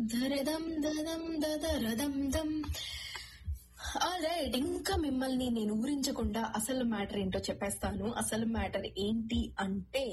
ధరదం దదం దదరదం దం రైట్ ఇంకా మిమ్మల్ని నేను ఊరించకుండా అసలు మ్యాటర్ ఏంటో చెప్పేస్తాను అసలు మ్యాటర్ ఏంటి అంటే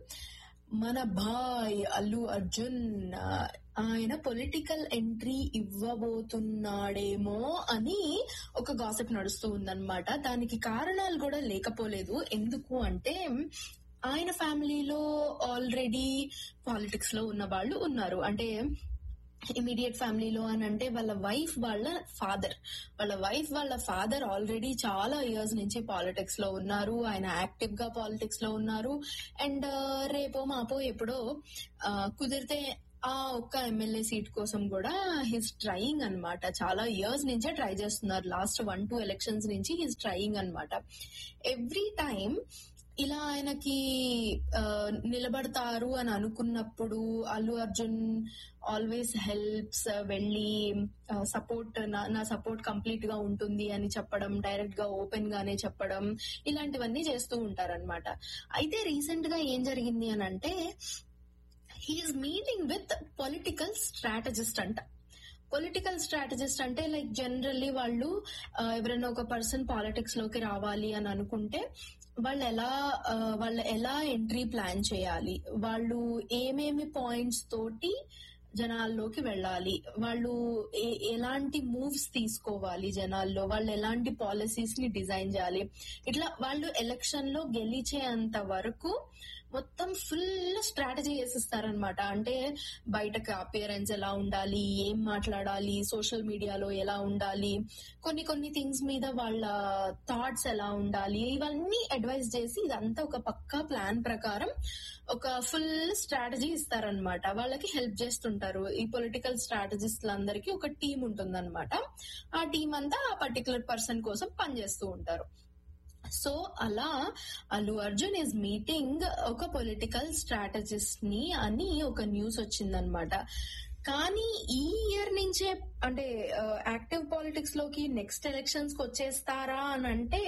మన భాయ్ అల్లు అర్జున్ ఆ, ఆయన పొలిటికల్ ఎంట్రీ ఇవ్వబోతున్నాడేమో అని ఒక గాసిప్ నడుస్తూ ఉందన్నమాట దానికి కారణాలు కూడా లేకపోలేదు ఎందుకు అంటే ఆయన ఫ్యామిలీలో ఆల్రెడీ పాలిటిక్స్ లో ఉన్న వాళ్ళు ఉన్నారు అంటే ఇమీడియట్ ఫ్యామిలీలో అని అంటే వాళ్ళ వైఫ్ వాళ్ళ ఫాదర్ వాళ్ళ వైఫ్ వాళ్ళ ఫాదర్ ఆల్రెడీ చాలా ఇయర్స్ నుంచి పాలిటిక్స్ లో ఉన్నారు ఆయన యాక్టివ్ గా పాలిటిక్స్ లో ఉన్నారు అండ్ రేపో మాపో ఎప్పుడో ఆ, కుదిరితే ఆ ఒక్క ఎమ్మెల్యే సీట్ కోసం కూడా హిస్ ట్రయింగ్ అన్నమాట చాలా ఇయర్స్ నుంచే ట్రై చేస్తున్నారు లాస్ట్ వన్ టూ ఎలక్షన్స్ నుంచి హిస్ ట్రయింగ్ అన్నమాట ఎవ్రీ టైం ఇలా ఆయనకి ఆ, నిలబడతారు అని అనుకున్నప్పుడు అల్లు అర్జున్ ఆల్వేస్ హెల్ప్స్ వెళ్ళి సపోర్ట్ నా సపోర్ట్ కంప్లీట్ గా ఉంటుంది అని చెప్పడం డైరెక్ట్ గా ఓపెన్ గానే చెప్పడం ఇలాంటివన్నీ చేస్తూ ఉంటారన్నమాట అయితే రీసెంట్ గా ఏం జరిగింది అని అంటే he's meeting with political strategist అంట పొలిటికల్ స్ట్రాటజిస్ట్ అంటే లైక్ జనరల్లీ వాళ్ళు ఆ, ఎవరైనా ఒక పర్సన్ పాలిటిక్స్ లోకి రావాలి అని అనుకుంటే వాళ్ళు ఎలా ఆ, వాళ్ళు ఎలా ఎంట్రీ ప్లాన్ చేయాలి వాళ్ళు ఏమేమి పాయింట్స్ తోటి జనాల్లోకి వెళ్ళాలి వాళ్ళు ఏ- ఎలాంటి మూవ్స్ తీసుకోవాలి జనాల్లో వాళ్ళు ఎలాంటి పాలసీస్ ని డిజైన్ చేయాలి ఇట్లా వాళ్ళు ఎలక్షన్ లో గెలిచేంత వరకు మొత్తం ఫుల్ స్ట్రాటజీ వేసిస్తారనమాట అంటే బయటకు అపియరెన్స్ ఎలా ఉండాలి ఏం మాట్లాడాలి సోషల్ మీడియాలో ఎలా ఉండాలి కొన్ని కొన్ని థింగ్స్ మీద వాళ్ళ థాట్స్ ఎలా ఉండాలి ఇవన్నీ అడ్వైస్ చేసి ఇదంతా ఒక పక్కా ప్లాన్ ప్రకారం ఒక ఫుల్ స్ట్రాటజీ ఇస్తారనమాట వాళ్ళకి హెల్ప్ చేస్తుంటారు ఈ పొలిటికల్ స్ట్రాటజిస్టులందరికీ ఒక టీం ఉంటుందన్నమాట ఆ టీం అంతా ఆ పర్టికులర్ పర్సన్ కోసం పనిచేస్తూ ఉంటారు సో అలా అల్లు అర్జున్ ఇస్ మీటింగ్ ఒక పొలిటికల్ స్ట్రాటజిస్ట్ ని అని ఒక న్యూస్ వచ్చిందనమాట కానీ ఈ ఇయర్ నుంచే అంటే యాక్టివ్ పాలిటిక్స్ లోకి నెక్స్ట్ ఎలక్షన్స్ కి వచ్చేస్తారా అని అంటే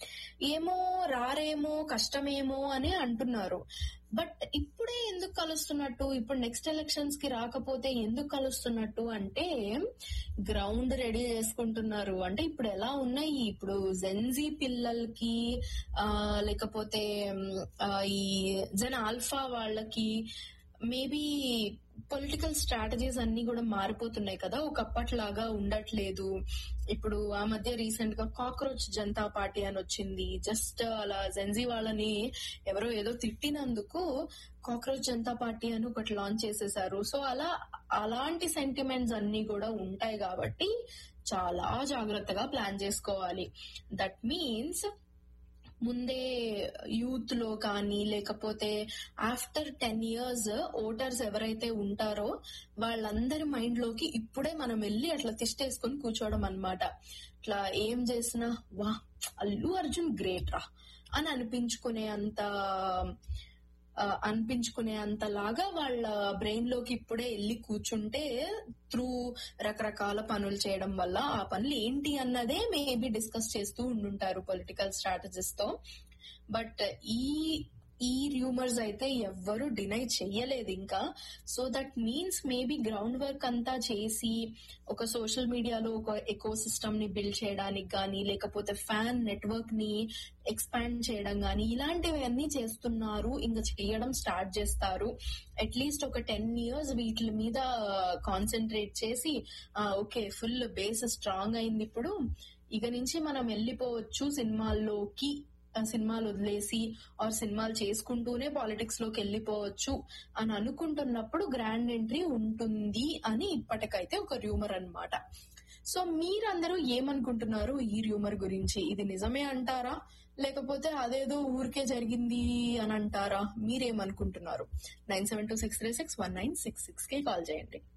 ఏమో రారేమో కష్టమేమో అని అంటున్నారు బట్ ఇప్పుడే ఎందుకు కలుస్తున్నట్టు ఇప్పుడు నెక్స్ట్ ఎలక్షన్స్ కి రాకపోతే ఎందుకు కలుస్తున్నట్టు అంటే గ్రౌండ్ రెడీ చేసుకుంటున్నారు అంటే ఇప్పుడు ఎలా ఉన్నాయి ఇప్పుడు జెన్జీ పిల్లలకి ఆ లేకపోతే మ్, ఆ, ఈ జన ఆల్ఫా వాళ్ళకి మేబీ పొలిటికల్ స్ట్రాటజీస్ అన్ని కూడా మారిపోతున్నాయి కదా ఒకప్పట్లాగా ఉండట్లేదు ఇప్పుడు ఆ మధ్య రీసెంట్ గా కాక్రోచ్ జనతా పార్టీ అని వచ్చింది జస్ట్ అలా జెన్జీ వాళ్ళని ఎవరో ఏదో తిట్టినందుకు కాక్రోచ్ జనతా పార్టీ అని ఒకటి లాంచ్ చేసేసారు సో అలా అలాంటి సెంటిమెంట్స్ అన్ని కూడా ఉంటాయి కాబట్టి చాలా జాగ్రత్తగా ప్లాన్ చేసుకోవాలి దట్ మీన్స్ ముందే యూత్ లో కానీ లేకపోతే ఆఫ్టర్ టెన్ ఇయర్స్ ఓటర్స్ ఎవరైతే ఉంటారో వాళ్ళందరి మైండ్ లోకి ఇప్పుడే మనం వెళ్ళి అట్లా తిష్టేసుకొని కూర్చోవడం అన్నమాట ఇట్లా ఏం చేసినా వా అల్లు అర్జున్ గ్రేట్ రా అని అనిపించుకునే అంత ఆ, అనిపించుకునే అంతలాగా వాళ్ళ బ్రెయిన్ లోకి ఇప్పుడే వెళ్ళి కూర్చుంటే త్రూ రకరకాల పనులు చేయడం వల్ల ఆ పనులు ఏంటి అన్నదే మేబీ డిస్కస్ చేస్తూ ఉండుంటారు పొలిటికల్ స్ట్రాటజిస్ట్ తో బట్ ఈ ఈ రూమర్స్ అయితే ఎవ్వరు డినై చెయ్యలేదు ఇంకా so that means maybe ground work అంతా చేసి ఒక సోషల్ మీడియాలో ఒక ఎకో సిస్టమ్ ని బిల్డ్ చేయడానికి గానీ లేకపోతే ఫ్యాన్ నెట్వర్క్ ని ఎక్స్పాండ్ చేయడం గానీ ఇలాంటివన్నీ చేస్తున్నారు ఇంకా చేయడం స్టార్ట్ చేస్తారు అట్లీస్ట్ ఒక టెన్ ఇయర్స్ వీటి మీద కాన్సన్ట్రేట్ చేసి ఓకే ఫుల్ బేస్ స్ట్రాంగ్ అయింది ఇప్పుడు ఇక నుంచి మనం వెళ్ళిపోవచ్చు సినిమాల్లోకి ఆ సినిమాలు వదిలేసి ఆర్ సినిమాలు చేసుకుంటూనే పాలిటిక్స్ లోకి వెళ్ళిపోవచ్చు అని అనుకుంటున్నప్పుడు గ్రాండ్ ఎంట్రీ ఉంటుంది అని ఇప్పటికైతే ఒక రూమర్ అన్నమాట సో మీరందరూ ఏమనుకుంటున్నారు ఈ రూమర్ గురించి ఇది నిజమే అంటారా లేకపోతే అదేదో ఊరికే జరిగింది అని అంటారా మీరేమనుకుంటున్నారు nine seven two six three six one nine six six కి కాల్ చేయండి